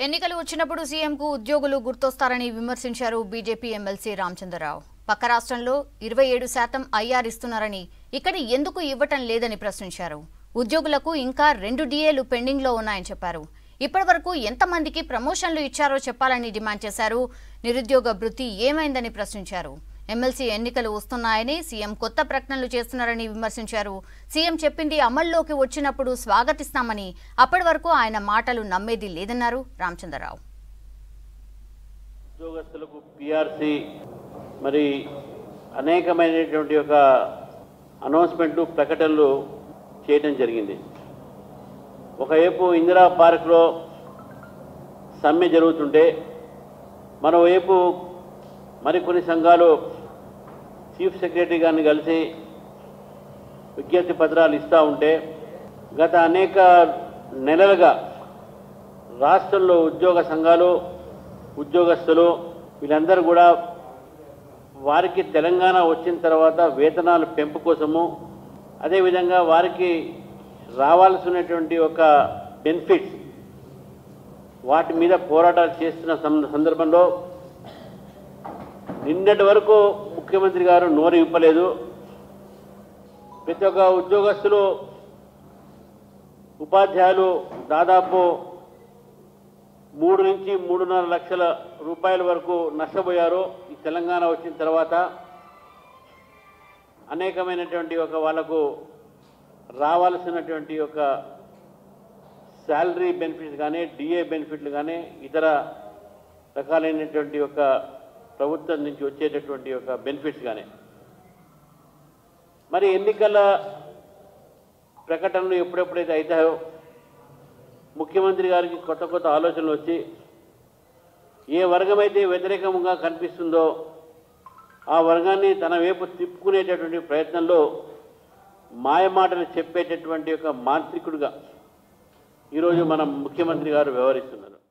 ఎన్నికలు వచ్చినప్పుడు సీఎంకు ఉద్యోగులు గుర్తొస్తారని విమర్శించారు బీజేపీ ఎమ్మెల్సీ రామచంద్రరావు పక్క రాష్ట్రంలో ఇరవై ఏడు శాతం ఐఆర్ ఇస్తున్నారని ఇక్కడ ఎందుకు ఇవ్వటం లేదని ప్రశ్నించారు ఉద్యోగులకు ఇంకా రెండు డిఏలు పెండింగ్లో ఉన్నాయని చెప్పారు ఇప్పటివరకు ఎంతమందికి ప్రమోషన్లు ఇచ్చారో చెప్పాలని డిమాండ్ చేశారు నిరుద్యోగ భృతి ఏమైందని ప్రశ్నించారు ఎమ్మెల్సీ ఎన్నికలు వస్తున్నాయని సీఎం కొత్త ప్రకటనలు చేస్తున్నారని విమర్శించారు సీఎం చెప్పింది అమల్లోకి వచ్చినప్పుడు స్వాగతిస్తామని అప్పటి వరకు ఆయన మాటలు నమ్మేది లేదన్నారు రామచంద్రరావు ఉద్యోగస్తులకు పిఆర్సి మరి అనేకమైనటువంటి ఒక అనౌన్స్మెంట్లు ప్రకటనలు చేయడం జరిగింది ఒకవైపు ఇందిరా పార్క్లో సమ్మె జరుగుతుంటే మరోవైపు మరికొన్ని సంఘాలు చీఫ్ సెక్రటరీ గారిని కలిసి విజ్ఞప్తి పత్రాలు ఇస్తూ ఉంటే గత అనేక నెలలుగా రాష్ట్రంలో ఉద్యోగ సంఘాలు ఉద్యోగస్తులు వీళ్ళందరూ కూడా వారికి తెలంగాణ వచ్చిన తర్వాత వేతనాల పెంపు కోసము అదేవిధంగా వారికి రావాల్సినటువంటి ఒక బెనిఫిట్స్ వాటి మీద పోరాటాలు చేస్తున్న సం- సందర్భంలో నిన్నటి వరకు ముఖ్యమంత్రి గారు నోరు ఇప్పలేదు ప్రతి ఒక్క ఉద్యోగస్తులు ఉపాధ్యాయులు దాదాపు మూడు నుంచి మూడున్నర లక్షల రూపాయల వరకు నష్టపోయారు ఈ తెలంగాణ వచ్చిన తర్వాత అనేకమైనటువంటి ఒక వాళ్ళకు రావాల్సినటువంటి ఒక శాలరీ బెనిఫిట్స్ కానీ డిఏ బెనిఫిట్లు కానీ ఇతర రకాలైనటువంటి ఒక ప్రభుత్వం నుంచి వచ్చేటటువంటి ఒక బెనిఫిట్స్ కానీ మరి ఎన్నికల ప్రకటనలు ఎప్పుడెప్పుడైతే అవుతాయో ముఖ్యమంత్రి గారికి కొత్త కొత్త ఆలోచనలు వచ్చి ఏ వర్గం అయితే వ్యతిరేకంగా కనిపిస్తుందో ఆ వర్గాన్ని తన వైపు తిప్పుకునేటటువంటి ప్రయత్నంలో మాయమాటలు చెప్పేటటువంటి ఒక మాంత్రికుడిగా ఈరోజు మనం ముఖ్యమంత్రి గారు వ్యవహరిస్తున్నారు